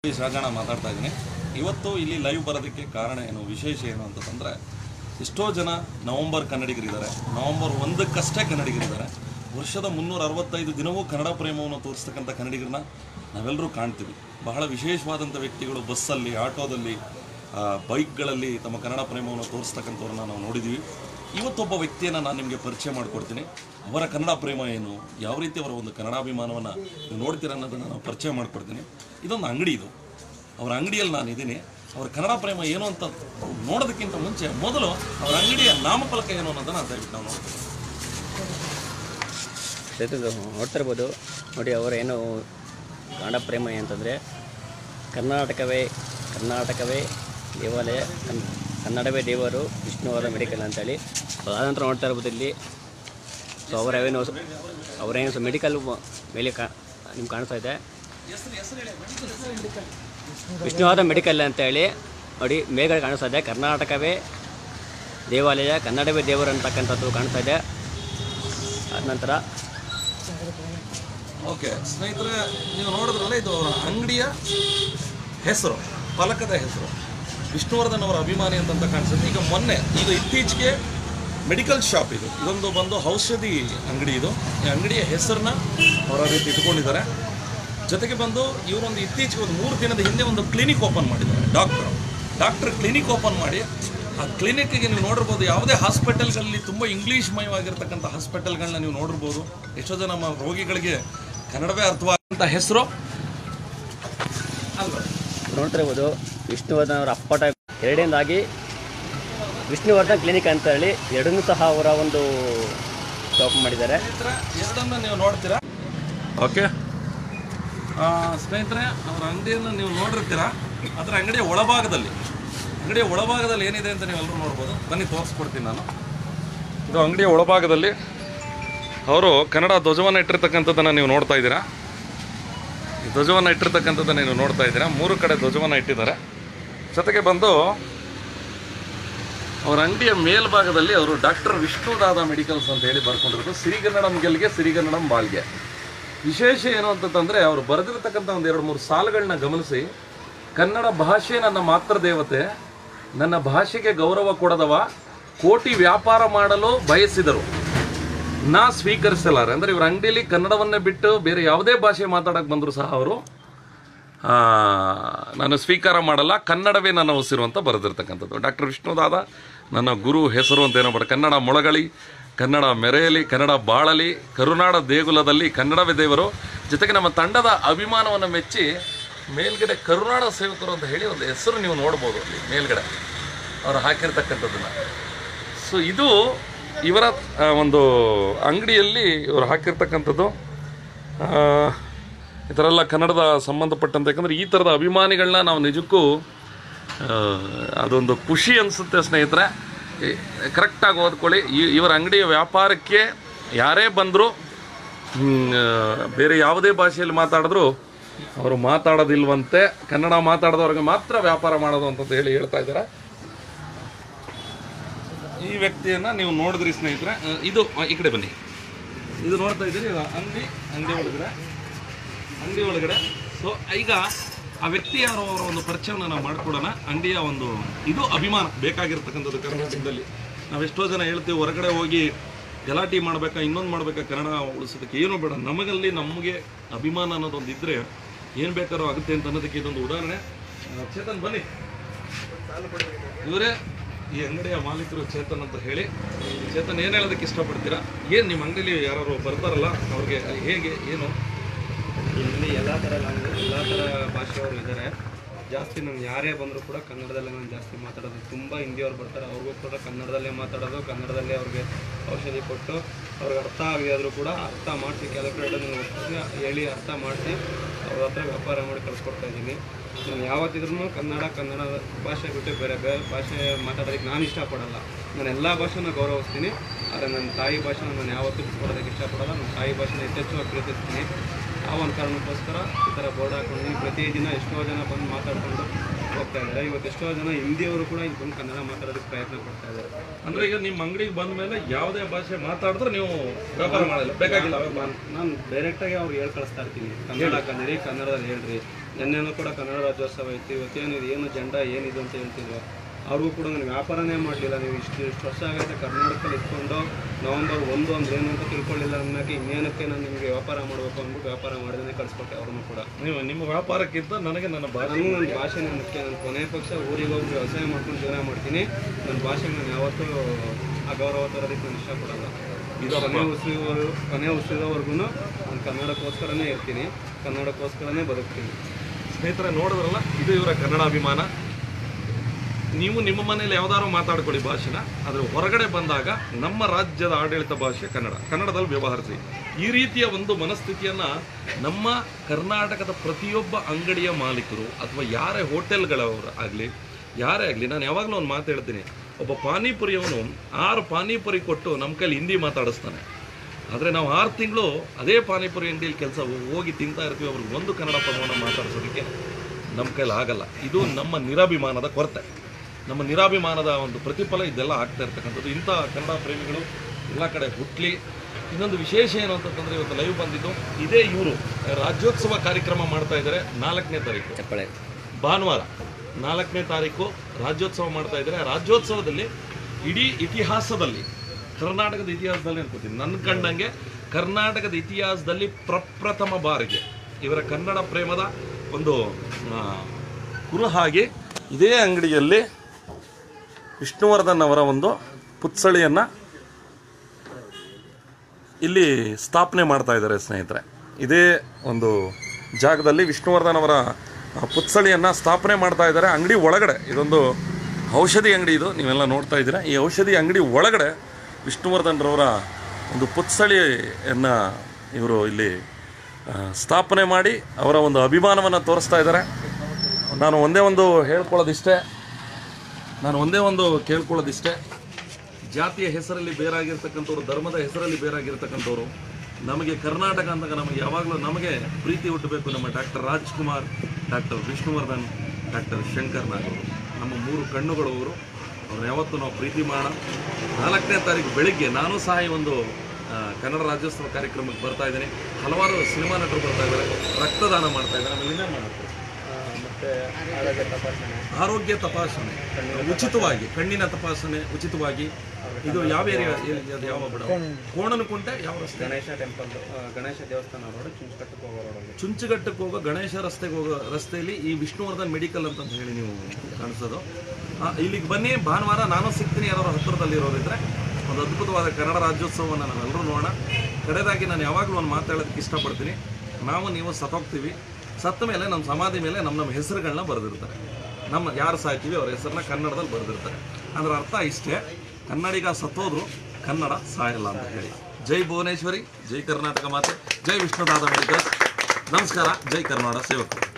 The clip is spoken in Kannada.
ಶಾಜಾಣ ಮಾತಾಡ್ತಾ ಇದ್ದೀನಿ ಇವತ್ತು ಇಲ್ಲಿ ಲೈವ್ ಬರೋದಕ್ಕೆ ಕಾರಣ ಏನು ವಿಶೇಷ ಏನು ಅಂತಂದರೆ ಎಷ್ಟೋ ಜನ ನವಂಬರ್ ಕನ್ನಡಿಗರಿದ್ದಾರೆ ನವಂಬರ್ ಒಂದಕ್ಕಷ್ಟೇ ಕನ್ನಡಿಗರಿದ್ದಾರೆ ವರ್ಷದ ಮುನ್ನೂರ ಅರವತ್ತೈದು ದಿನವೂ ಕನ್ನಡ ಪ್ರೇಮವನ್ನು ತೋರಿಸ್ತಕ್ಕಂಥ ಕನ್ನಡಿಗರನ್ನ ನಾವೆಲ್ಲರೂ ಕಾಣ್ತೀವಿ ಬಹಳ ವಿಶೇಷವಾದಂಥ ವ್ಯಕ್ತಿಗಳು ಬಸ್ಸಲ್ಲಿ ಆಟೋದಲ್ಲಿ ಆ, ಬೈಕ್ಗಳಲ್ಲಿ ತಮ್ಮ ಕನ್ನಡ ಪ್ರೇಮವನ್ನು ತೋರಿಸ್ತಕ್ಕಂಥವ್ರನ್ನ ನಾವು ನೋಡಿದ್ದೀವಿ ಇವತ್ತೊಬ್ಬ ವ್ಯಕ್ತಿಯನ್ನು ನಾನು ನಿಮಗೆ ಪರಿಚಯ ಮಾಡಿಕೊಡ್ತೀನಿ ಅವರ ಕನ್ನಡ ಪ್ರೇಮ ಏನು ಯಾವ ರೀತಿ ಅವರ ಒಂದು ಕನ್ನಡಾಭಿಮಾನವನ್ನು ನೀವು ನೋಡ್ತೀರ ಅನ್ನೋದನ್ನು ನಾನು ಪರಿಚಯ ಮಾಡಿಕೊಡ್ತೀನಿ ಇದೊಂದು ಅಂಗಡಿ ಇದು ಅವರ ಅಂಗಡಿಯಲ್ಲಿ ನಾನು ಇದ್ದೀನಿ ಅವರ ಕನ್ನಡ ಪ್ರೇಮ ಏನು ಅಂತ ನೋಡೋದಕ್ಕಿಂತ ಮುಂಚೆ ಮೊದಲು ಅವರ ಅಂಗಡಿಯ ನಾಮಫಲಕ ಏನು ಅನ್ನೋದನ್ನು ದಯವಿಟ್ಟು ನಾವು ನೋಡ್ತೀವಿ ಇದು ನೋಡ್ತಿರ್ಬೋದು ನೋಡಿ ಅವರ ಏನು ಕನ್ನಡ ಪ್ರೇಮ ಅಂತಂದರೆ ಕರ್ನಾಟಕವೇ ಕರ್ನಾಟಕವೇ ದೇವಾಲಯ ಕನ್ ಕನ್ನಡವೇ ದೇವರು ವಿಷ್ಣುವಾದ ಮೆಡಿಕಲ್ ಅಂತೇಳಿ ಸೊ ಆನಂತರ ನೋಡ್ತಾ ಇರ್ಬೋದು ಇಲ್ಲಿ ಸೊ ಅವರೇನು ಅವರೇನು ಸೊ ಮೆಡಿಕಲ್ ಮೇಲೆ ಕಾ ನಿಮ್ಗೆ ಕಾಣಿಸ್ತಾ ಇದೆ ವಿಷ್ಣುವಾದ ಮೆಡಿಕಲ್ ಅಂತೇಳಿ ನೋಡಿ ಮೇಲ್ಗಡೆ ಕಾಣಿಸ್ತಾ ಇದೆ ಕರ್ನಾಟಕವೇ ದೇವಾಲಯ ಕನ್ನಡವೇ ದೇವರು ಅಂತಕ್ಕಂಥದ್ದು ಕಾಣಿಸ್ತಾ ಇದೆ ಅದ ನಂತರ ಓಕೆ ಸ್ನೇಹಿತರೆ ನೀವು ನೋಡಿದ್ರಲ್ಲ ಇದು ಅವರ ಅಂಗಡಿಯ ಹೆಸರು ಫಲಕದ ಹೆಸರು ವಿಷ್ಣುವರ್ಧನ್ ಅವರ ಅಭಿಮಾನಿ ಅಂತಂತ ಕಾಣಿಸುತ್ತೆ ಈಗ ಮೊನ್ನೆ ಇದು ಇತ್ತೀಚೆಗೆ ಮೆಡಿಕಲ್ ಶಾಪ್ ಇದು ಇದೊಂದು ಬಂದು ಔಷಧಿ ಅಂಗಡಿ ಇದು ಈ ಅಂಗಡಿಯ ಹೆಸರನ್ನ ಅವರ ರೀತಿ ಇಟ್ಕೊಂಡಿದ್ದಾರೆ ಜೊತೆಗೆ ಬಂದು ಇವರೊಂದು ಇತ್ತೀಚೆಗೆ ಒಂದು ಮೂರು ದಿನದ ಹಿಂದೆ ಒಂದು ಕ್ಲಿನಿಕ್ ಓಪನ್ ಮಾಡಿದ್ದಾರೆ ಡಾಕ್ಟರ್ ಡಾಕ್ಟರ್ ಕ್ಲಿನಿಕ್ ಓಪನ್ ಮಾಡಿ ಆ ಕ್ಲಿನಿಕ್ಗೆ ನೀವು ನೋಡಿರ್ಬೋದು ಯಾವುದೇ ಹಾಸ್ಪಿಟಲ್ಗಳಲ್ಲಿ ತುಂಬ ಇಂಗ್ಲೀಷ್ ಮಯವಾಗಿರ್ತಕ್ಕಂಥ ಹಾಸ್ಪಿಟಲ್ಗಳನ್ನ ನೀವು ನೋಡಿರ್ಬೋದು ಎಷ್ಟೋ ಜನ ನಮ್ಮ ರೋಗಿಗಳಿಗೆ ಕನ್ನಡವೇ ಅರ್ಥವಾಗಂಥ ಹೆಸರು ಅಲ್ವಾ ನೋಡ್ತಿರ್ಬೋದು ವಿಷ್ಣುವರ್ಧನ್ ಅವರ ಅಪ್ಪಟ ಎರಡನೇದಾಗಿ ವಿಷ್ಣುವರ್ಧನ್ ಕ್ಲಿನಿಕ್ ಅಂತ ಹೇಳಿ ಎರಡನ್ನೂ ಸಹ ಅವರ ಒಂದು ಸ್ಟಾಪ್ ಮಾಡಿದ್ದಾರೆ ಸ್ನೇಹಿತರೆ ಎರಡನ್ನ ನೀವು ನೋಡ್ತೀರಾ ಓಕೆ ಸ್ನೇಹಿತರೆ ಅವರ ಅಂಗಡಿಯನ್ನು ನೀವು ನೋಡಿರ್ತೀರಾ ಅದರ ಅಂಗಡಿಯ ಒಳಭಾಗದಲ್ಲಿ ಅಂಗಡಿಯ ಒಳಭಾಗದಲ್ಲಿ ಏನಿದೆ ಅಂತ ನೀವೆಲ್ಲರೂ ನೋಡ್ಬೋದು ಬನ್ನಿ ತೋರಿಸ್ಕೊಡ್ತೀನಿ ನಾನು ಇದು ಅಂಗಡಿಯ ಒಳಭಾಗದಲ್ಲಿ ಅವರು ಕನ್ನಡ ಧ್ವಜವನ್ನು ಇಟ್ಟಿರ್ತಕ್ಕಂಥದ್ದನ್ನು ನೀವು ನೋಡ್ತಾ ಇದ್ದೀರಾ ಈ ಧ್ವಜವನ್ನು ಇಟ್ಟಿರ್ತಕ್ಕಂಥದ್ದನ್ನು ನೀವು ನೋಡ್ತಾ ಇದ್ದೀರಾ ಮೂರು ಕಡೆ ಧ್ವಜವನ್ನು ಇಟ್ಟಿದ್ದಾರೆ ಜೊತೆಗೆ ಬಂದು ಅವರ ಅಂಗಡಿಯ ಮೇಲ್ಭಾಗದಲ್ಲಿ ಅವರು ಡಾಕ್ಟರ್ ವಿಷ್ಣುದಾದ ಮೆಡಿಕಲ್ಸ್ ಅಂತ ಹೇಳಿ ಬರ್ಕೊಂಡಿರೋದು ಸಿರಿಗನ್ನಡಂ ಗೆಲ್ಗೆ ಸಿರಿಗನ್ನಡಂ ಬಾಳ್ಗೆ ವಿಶೇಷ ಏನು ಅಂತಂದರೆ ಅವರು ಬರೆದಿರತಕ್ಕಂಥ ಒಂದು ಎರಡು ಮೂರು ಸಾಲುಗಳನ್ನ ಗಮನಿಸಿ ಕನ್ನಡ ಭಾಷೆ ನನ್ನ ಮಾತೃ ದೇವತೆ ನನ್ನ ಭಾಷೆಗೆ ಗೌರವ ಕೊಡದವ ಕೋಟಿ ವ್ಯಾಪಾರ ಮಾಡಲು ಬಯಸಿದರು ನಾ ಸ್ವೀಕರಿಸಲಾರೆ ಅಂದರೆ ಇವ್ರ ಅಂಗಡಿಯಲ್ಲಿ ಕನ್ನಡವನ್ನೇ ಬಿಟ್ಟು ಬೇರೆ ಯಾವುದೇ ಭಾಷೆ ಮಾತಾಡಕ್ಕೆ ಬಂದರೂ ಸಹ ಅವರು ಆ, ನಾನು ಸ್ವೀಕಾರ ಮಾಡಲ್ಲ ಕನ್ನಡವೇ ನನ್ನ ಉಸಿರು ಅಂತ ಬರೆದಿರ್ತಕ್ಕಂಥದ್ದು ಡಾಕ್ಟರ್ ವಿಷ್ಣುದಾದ ನನ್ನ ಗುರು ಹೆಸರು ಅಂತ ಏನೋ ಬರ ಕನ್ನಡ ಮೊಳಗಳಿ ಕನ್ನಡ ಮೆರೆಯಲಿ ಕನ್ನಡ ಬಾಳಲಿ ಕರುನಾಡ ದೇಗುಲದಲ್ಲಿ ಕನ್ನಡವೇ ದೇವರು ಜೊತೆಗೆ ನಮ್ಮ ತಂಡದ ಅಭಿಮಾನವನ್ನು ಮೆಚ್ಚಿ ಮೇಲ್ಗಡೆ ಕರುನಾಡ ಸೇವಕರು ಅಂತ ಹೇಳಿ ಒಂದು ಹೆಸರು ನೀವು ನೋಡ್ಬೋದು ಅಲ್ಲಿ ಮೇಲ್ಗಡೆ ಅವರು ಹಾಕಿರ್ತಕ್ಕಂಥದ್ದನ್ನು ಸೊ ಇದು ಇವರ ಆ, ಒಂದು ಅಂಗಡಿಯಲ್ಲಿ ಇವರು ಹಾಕಿರ್ತಕ್ಕಂಥದ್ದು ಆ, ಈ ಥರ ಎಲ್ಲ ಕನ್ನಡದ ಸಂಬಂಧಪಟ್ಟಂತೆ ಯಾಕಂದರೆ ಈ ಥರದ ಅಭಿಮಾನಿಗಳನ್ನ ನಾವು ನಿಜಕ್ಕೂ ಆ, ಅದೊಂದು ಖುಷಿ ಅನಿಸುತ್ತೆ ಸ್ನೇಹಿತರೆ ಕರೆಕ್ಟಾಗಿ ಓದ್ಕೊಳ್ಳಿ ಈ- ಇವರ ಅಂಗಡಿಯ ವ್ಯಾಪಾರಕ್ಕೆ ಯಾರೇ ಬಂದರೂ ಬೇರೆ ಯಾವುದೇ ಭಾಷೆಯಲ್ಲಿ ಮಾತಾಡಿದ್ರು ಅವರು ಮಾತಾಡೋದಿಲ್ವಂತೆ ಕನ್ನಡ ಮಾತಾಡಿದವ್ರಿಗೆ ಮಾತ್ರ ವ್ಯಾಪಾರ ಮಾಡೋದು ಅಂತಂದು ಹೇಳಿ ಹೇಳ್ತಾ ಇದ್ದಾರೆ ಈ ವ್ಯಕ್ತಿಯನ್ನ ನೀವು ನೋಡಿದ್ರಿ ಸ್ನೇಹಿತರೆ ಆ, ಇದು ಆ, ಈ ಕಡೆ ಬನ್ನಿ ಇದು ನೋಡ್ತಾ ಇದ್ದೀರಿ ಇದು ಅಂಗಡಿ ಅಂಗಡಿ ಒಳಗಡೆ ಅಂಗಡಿ ಒಳಗಡೆ ಸೊ ಈಗ ಆ ವ್ಯಕ್ತಿ ಯಾರು ಅವರ ಒಂದು ಪರಿಚಯವನ್ನು ನಾವು ಮಾಡ್ಕೊಡೋಣ ಅಂಗಡಿಯ ಒಂದು ಇದು ಅಭಿಮಾನ ಬೇಕಾಗಿರ್ತಕ್ಕಂಥದ್ದು ಕರ್ನಾಟಕದಲ್ಲಿ ನಾವು ಎಷ್ಟೋ ಜನ ಹೇಳ್ತೀವಿ ಹೊರಗಡೆ ಹೋಗಿ ಗಲಾಟೆ ಮಾಡ್ಬೇಕಾ ಇನ್ನೊಂದು ಮಾಡ್ಬೇಕಾ ಕನ್ನಡ ಉಳಿಸೋದಕ್ಕೆ ಏನೂ ಬೇಡ ನಮಗಲ್ಲಿ ನಮಗೆ ಅಭಿಮಾನ ಅನ್ನೋದೊಂದು ಇದ್ದರೆ ಏನು ಬೇಕಾದ್ರೂ ಆಗುತ್ತೆ ಅಂತ ಅನ್ನೋದಕ್ಕೆ ಇದೊಂದು ಉದಾಹರಣೆ ಆ, ಚೇತನ್ ಬನ್ನಿ ಇವರೇ ಈ ಅಂಗಡಿಯ ಮಾಲೀಕರು ಚೇತನ್ ಅಂತ ಹೇಳಿ ಚೇತನ್ ಏನು ಹೇಳೋದಕ್ಕೆ ಇಷ್ಟಪಡ್ತೀರಾ ಏನು ನಿಮ್ಮ ಅಂಗಡಿಲಿ ಯಾರು ಬರ್ತಾರಲ್ಲ ಅವ್ರಿಗೆ ಹೇಗೆ ಏನು ಇಲ್ಲಿ ಎಲ್ಲ ಥರ ಲ್ಯಾಂಗ್ವೇಜ್ ಎಲ್ಲ ಥರ ಭಾಷೆಯವರು ಇದ್ದಾರೆ ಜಾಸ್ತಿ ನಾನು ಯಾರೇ ಬಂದರೂ ಕೂಡ ಕನ್ನಡದಲ್ಲೇ ನಾನು ಜಾಸ್ತಿ ಮಾತಾಡೋದು ತುಂಬ ಹಿಂದಿಯವ್ರು ಬರ್ತಾರೆ ಅವ್ರಿಗೂ ಕೂಡ ಕನ್ನಡದಲ್ಲೇ ಮಾತಾಡೋದು ಕನ್ನಡದಲ್ಲೇ ಅವ್ರಿಗೆ ಔಷಧಿ ಕೊಟ್ಟು ಅವ್ರಿಗೆ ಅರ್ಥ ಆಗದೆ ಆದರೂ ಕೂಡ ಅರ್ಥ ಮಾಡಿಸಿ ಕ್ಯಾಲ್ಕುಲೇಟರ್ ಹೇಳಿ ಅರ್ಥ ಮಾಡಿಸಿ ಅವ್ರ ಹತ್ರ ವ್ಯಾಪಾರ ಮಾಡಿ ಕಳಿಸ್ಕೊಡ್ತಾ ಇದ್ದೀನಿ ನಾನು ಯಾವತ್ತಿದ್ರೂ ಕನ್ನಡ ಕನ್ನಡ ಭಾಷೆ ಬಿಟ್ಟು ಬೇರೆ ಬೇರೆ ಭಾಷೆ ಮಾತಾಡೋದಕ್ಕೆ ನಾನು ಇಷ್ಟಪಡಲ್ಲ ನಾನು ಎಲ್ಲ ಭಾಷೆನ ಗೌರವಿಸ್ತೀನಿ ಆದರೆ ನನ್ನ ತಾಯಿ ಭಾಷೆನ ನಾನು ಯಾವತ್ತೂ ಬಿಟ್ಕೊಡೋದಕ್ಕೆ ಇಷ್ಟಪಡಲ್ಲ ನನ್ನ ತಾಯಿ ಭಾಷೆನ ಯಥೇಚ್ಛವಾಗಿ ಪ್ರೀತಿಸ್ತೀನಿ ಆ ಒಂದು ಕಾರಣಕ್ಕೋಸ್ಕರ ಈ ಥರ ಬೋರ್ಡ್ ಹಾಕೊಂಡು ಪ್ರತಿದಿನ ಎಷ್ಟೋ ಜನ ಬಂದು ಮಾತಾಡಿಕೊಂಡು ಹೋಗ್ತಾ ಇದ್ದಾರೆ ಇವತ್ತು ಎಷ್ಟೋ ಜನ ಹಿಂದಿಯವರು ಕೂಡ ಇಲ್ಲಿ ಬಂದು ಕನ್ನಡ ಮಾತಾಡೋದಕ್ಕೆ ಪ್ರಯತ್ನ ಪಡ್ತಾ ಇದ್ದಾರೆ ಅಂದ್ರೆ ಈಗ ನಿಮ್ಮ ಅಂಗಡಿಗೆ ಬಂದ ಮೇಲೆ ಯಾವುದೇ ಭಾಷೆ ಮಾತಾಡಿದ್ರೆ ನೀವು ವ್ಯಾಪಾರ ಮಾಡಲ್ಲ ಬೇಕಾಗಿಲ್ಲ ವ್ಯಾಪಾರ ನಾನು ಡೈರೆಕ್ಟಾಗಿ ಅವ್ರಿಗೆ ಹೇಳಿ ಕಳಿಸ್ತಾ ಇರ್ತೀನಿ ಕನ್ನಡ ಕನ್ನಡಿ ಕನ್ನಡದಲ್ಲಿ ಹೇಳ್ರಿ ನೆನ್ನೆನೂ ಕೂಡ ಕನ್ನಡ ರಾಜ್ಯೋತ್ಸವ ಇತ್ತು ಇವತ್ತೇನಿದೆ ಏನು ಜೆಂಡಾ ಏನಿದು ಅಂತ ಹೇಳ್ತಿದ್ರು ಅವ್ರಿಗೂ ಕೂಡ ನಾನು ವ್ಯಾಪಾರನೇ ಮಾಡಲಿಲ್ಲ ನೀವು ಇಷ್ಟು ಇಷ್ಟು ವರ್ಷ ಆಗೈತೆ ಕರ್ನಾಟಕದಲ್ಲಿ ಇಟ್ಕೊಂಡು ನವಂಬರ್ ಒಂದು ಅಂದ್ರೆ ಏನು ಅಂತ ತಿಳ್ಕೊಳ್ಳಿಲ್ಲ ಅನ್ನೋಕೆ ಇನ್ನೇನಕ್ಕೆ ನಾನು ನಿಮಗೆ ವ್ಯಾಪಾರ ಮಾಡಬೇಕು ಅಂದ್ಬಿಟ್ಟು ವ್ಯಾಪಾರ ಮಾಡಿದ್ರೆ ಕಳಿಸ್ಕೊಟ್ಟೆ ಅವ್ರನ್ನೂ ಕೂಡ ನೀವು ನಿಮ್ಮ ವ್ಯಾಪಾರಕ್ಕಿಂತ ನನಗೆ ನನ್ನ ಭಾಷೆ ನನಗೂ ನನ್ನ ಭಾಷೆ ನನ್ನ ಮುಖ್ಯ ನನ್ನ ಕೊನೆ ಪಕ್ಷ ಊರಿಗೆ ಹೋಗಿ ವ್ಯವಸಾಯ ಮಾಡ್ಕೊಂಡು ಜೀವನ ಮಾಡ್ತೀನಿ ನನ್ನ ಭಾಷೆಗೆ ನಾನು ಯಾವತ್ತೂ ಅಗೌರವ ತರೋದಕ್ಕೆ ನಾನು ಇಷ್ಟಪಡಲ್ಲ ಇದು ಕೊನೆ ಉಸಿರುವರೆಗೂ ಕೊನೆ ಉಸಿರೋವರೆಗೂ ನಾನು ಕನ್ನಡಕ್ಕೋಸ್ಕರನೇ ಇರ್ತೀನಿ ಕನ್ನಡಕ್ಕೋಸ್ಕರನೇ ಬದುಕ್ತೀನಿ ಸ್ನೇಹಿತರೆ ನೋಡಿದ್ರಲ್ಲ ಇದು ಇವರ ಕನ್ನಡ ಅಭಿಮಾನ ನೀವು ನಿಮ್ಮ ಮನೇಲಿ ಯಾವ್ದಾದ್ರು ಮಾತಾಡ್ಕೊಳ್ಳಿ ಭಾಷೆನ ಆದರೆ ಹೊರಗಡೆ ಬಂದಾಗ ನಮ್ಮ ರಾಜ್ಯದ ಆಡಳಿತ ಭಾಷೆ ಕನ್ನಡ ಕನ್ನಡದಲ್ಲಿ ವ್ಯವಹರಿಸಿ ಈ ರೀತಿಯ ಒಂದು ಮನಸ್ಥಿತಿಯನ್ನ ನಮ್ಮ ಕರ್ನಾಟಕದ ಪ್ರತಿಯೊಬ್ಬ ಅಂಗಡಿಯ ಮಾಲೀಕರು ಅಥವಾ ಯಾರೇ ಹೋಟೆಲ್ಗಳವರು ಆಗಲಿ ಯಾರೇ ಆಗಲಿ ನಾನು ಯಾವಾಗಲೂ ಒಂದು ಮಾತು ಹೇಳ್ತೀನಿ ಒಬ್ಬ ಪಾನಿಪುರಿಯವನು ಆರು ಪಾನಿಪುರಿ ಕೊಟ್ಟು ನಮ್ಮ ಕೈಲಿ ಹಿಂದಿ ಮಾತಾಡಿಸ್ತಾನೆ ಆದರೆ ನಾವು ಆರು ತಿಂಗಳು ಅದೇ ಪಾನಿಪುರಿ ಅಂಗಡಿಯಲ್ಲಿ ಕೆಲಸ ಹೋಗಿ ತಿಂತಾ ಇರ್ತೀವಿ ಅವ್ರಿಗೆ ಒಂದು ಕನ್ನಡ ಪದವನ್ನು ಮಾತಾಡಿಸೋದಕ್ಕೆ ನಮ್ಮ ಕೈಲಿ ಆಗಲ್ಲ ಇದು ನಮ್ಮ ನಿರಾಭಿಮಾನದ ಕೊರತೆ ನಮ್ಮ ನಿರಾಭಿಮಾನದ ಒಂದು ಪ್ರತಿಫಲ ಇದೆಲ್ಲ ಆಗ್ತಾ ಇರ್ತಕ್ಕಂಥದ್ದು ಇಂಥ ಕನ್ನಡ ಪ್ರೇಮಿಗಳು ಎಲ್ಲ ಕಡೆ ಹುಟ್ಲಿ ಇನ್ನೊಂದು ವಿಶೇಷ ಏನು ಅಂತಂದ್ರೆ ಇವತ್ತು ಲೈವ್ ಬಂದಿದ್ದು ಇದೇ ಇವರು ರಾಜ್ಯೋತ್ಸವ ಕಾರ್ಯಕ್ರಮ ಮಾಡ್ತಾ ಇದ್ದಾರೆ ನಾಲ್ಕನೇ ತಾರೀಕು ಚಪ್ಪಳೆ ಭಾನುವಾರ ನಾಲ್ಕನೇ ತಾರೀಕು ರಾಜ್ಯೋತ್ಸವ ಮಾಡ್ತಾ ಇದ್ದಾರೆ ಆ ರಾಜ್ಯೋತ್ಸವದಲ್ಲಿ ಇಡೀ ಇತಿಹಾಸದಲ್ಲಿ ಕರ್ನಾಟಕದ ಇತಿಹಾಸದಲ್ಲಿ ಅನ್ಕೋತೀನಿ ನನ್ನ ಕಂಡಂಗೆ ಕರ್ನಾಟಕದ ಇತಿಹಾಸದಲ್ಲಿ ಪ್ರಪ್ರಥಮ ಬಾರಿಗೆ ಇವರ ಕನ್ನಡ ಪ್ರೇಮದ ಒಂದು ಆ, ಕುರುಹಾಗಿ ಇದೇ ಅಂಗಡಿಯಲ್ಲಿ ವಿಷ್ಣುವರ್ಧನ್ ಅವರ ಒಂದು ಪುತ್ಸಳಿಯನ್ನು ಇಲ್ಲಿ ಸ್ಥಾಪನೆ ಮಾಡ್ತಾ ಇದ್ದಾರೆ ಸ್ನೇಹಿತರೆ ಇದೇ ಒಂದು ಜಾಗದಲ್ಲಿ ವಿಷ್ಣುವರ್ಧನ್ ಅವರ ಆ, ಪುತ್ಸಳಿಯನ್ನು ಸ್ಥಾಪನೆ ಮಾಡ್ತಾ ಇದ್ದಾರೆ ಅಂಗಡಿ ಒಳಗಡೆ ಇದೊಂದು ಔಷಧಿ ಅಂಗಡಿ ಇದು ನೀವೆಲ್ಲ ನೋಡ್ತಾ ಇದ್ದೀರಾ ಈ ಔಷಧಿ ಅಂಗಡಿ ಒಳಗಡೆ ವಿಷ್ಣುವರ್ಧನ್ ರವರ ಒಂದು ಪುತ್ಸಳಿಯನ್ನು ಇವರು ಇಲ್ಲಿ ಆ, ಸ್ಥಾಪನೆ ಮಾಡಿ ಅವರ ಒಂದು ಅಭಿಮಾನವನ್ನು ತೋರಿಸ್ತಾ ಇದ್ದಾರೆ ನಾನು ಒಂದೇ ಒಂದು ಹೇಳ್ಕೊಳ್ಳೋದಿಷ್ಟೇ ನಾನು ಒಂದೇ ಒಂದು ಕೇಳ್ಕೊಳ್ಳೋದಿಷ್ಟೇ ಜಾತಿಯ ಹೆಸರಲ್ಲಿ ಬೇರಾಗಿರ್ತಕ್ಕಂಥವ್ರು ಧರ್ಮದ ಹೆಸರಲ್ಲಿ ಬೇರಾಗಿರ್ತಕ್ಕಂಥವ್ರು ನಮಗೆ ಕರ್ನಾಟಕ ಅಂದಾಗ ನಮಗೆ ಯಾವಾಗಲೂ ನಮಗೆ ಪ್ರೀತಿ ಹುಟ್ಟಬೇಕು ನಮ್ಮ doctor Rajkumar doctor Vishnuvardhan doctor Shankar Nag ಅವರು ನಮ್ಮ ಮೂರು ಕಣ್ಣುಗಳು ಅವರು ಅವ್ರನ್ನ ಯಾವತ್ತೂ ನಾವು ಪ್ರೀತಿ ಮಾಡೋಣ ನಾಲ್ಕನೇ ತಾರೀಕು ಬೆಳಿಗ್ಗೆ ನಾನು ಸಹ ಈ ಒಂದು ಆ, ಕನ್ನಡ ರಾಜ್ಯೋತ್ಸವ ಕಾರ್ಯಕ್ರಮಕ್ಕೆ ಬರ್ತಾ ಇದ್ದೀನಿ ಹಲವಾರು ಸಿನಿಮಾ ನಟರು ಬರ್ತಾ ಇದ್ದಾರೆ ರಕ್ತದಾನ ಮಾಡ್ತಾ ಇದ್ದಾರೆ ಆಮೇಲೆ ಇನ್ನೇನು ಮಾಡ್ತಾರೆ ಮತ್ತು ಆರೋಗ್ಯ ತಪಾಸಣೆ ಆರೋಗ್ಯ ತಪಾಸಣೆ ಉಚಿತವಾಗಿ ಕಣ್ಣಿನ ತಪಾಸಣೆ ಉಚಿತವಾಗಿ ಇದು ಯಾವ ಏರಿಯಾ ಅದು ಯಾವ ಬಿಡ ಕೋಣನಕುಂಟೆ ಯಾವ ರಸ್ತೆ ಗಣೇಶ ಟೆಂಪಲ್ ಗಣೇಶ ದೇವಸ್ಥಾನ ರೋಡ್ ಚುಂಚಕಟ್ಟಕ್ಕೆ ಹೋಗೋ ರೋಡಲ್ಲಿ ಚುಂಚುಗಟ್ಟಕ್ಕೆ ಹೋಗೋ ಗಣೇಶ ರಸ್ತೆಗೆ ಹೋಗೋ ರಸ್ತೆಯಲ್ಲಿ ಈ ವಿಷ್ಣುವರ್ಧನ್ ಮೆಡಿಕಲ್ ಅಂತ ಹೇಳಿ ನೀವು ಕಾಣಿಸೋದು ಆ, ಇಲ್ಲಿಗೆ ಬನ್ನಿ ಭಾನುವಾರ ನಾನು ಸಿಗ್ತೀನಿ ಯಾರು ಹತ್ತಿರದಲ್ಲಿರೋರಿದ್ರೆ ಒಂದು ಅದ್ಭುತವಾದ ಕನ್ನಡ ರಾಜ್ಯೋತ್ಸವವನ್ನು ನಾವೆಲ್ಲರೂ ನೋಡೋಣ ಕಡೆದಾಗಿ ನಾನು ಯಾವಾಗಲೂ ಒಂದು ಮಾತಾಡೋದಕ್ಕೆ ಇಷ್ಟಪಡ್ತೀನಿ ನಾವು ನೀವು ಸತ್ತೋಗ್ತೀವಿ ಸತ್ತ ಮೇಲೆ ನಮ್ಮ ಸಮಾಧಿ ಮೇಲೆ ನಮ್ಮ ನಮ್ಮ ಹೆಸರುಗಳನ್ನ ಬರೆದಿರ್ತಾರೆ ನಮ್ಮ ಯಾರು ಸಾಯ್ತೀವಿ ಅವ್ರ ಹೆಸರನ್ನ ಕನ್ನಡದಲ್ಲಿ ಬರೆದಿರ್ತಾರೆ ಅದರ ಅರ್ಥ ಇಷ್ಟೇ ಕನ್ನಡಿಗ ಸತ್ತೋದ್ರು ಕನ್ನಡ ಸಾಯಲ್ಲ ಅಂತ ಹೇಳಿ ಜೈ ಭುವನೇಶ್ವರಿ ಜೈ ಕರ್ನಾಟಕ ಮಾತೆ ಜೈ ವಿಷ್ಣುದಾದ ಮೆಡಿಕಲ್ ನಮಸ್ಕಾರ ಜೈ ಕರ್ನಾಟಕ ಸೇವಕರು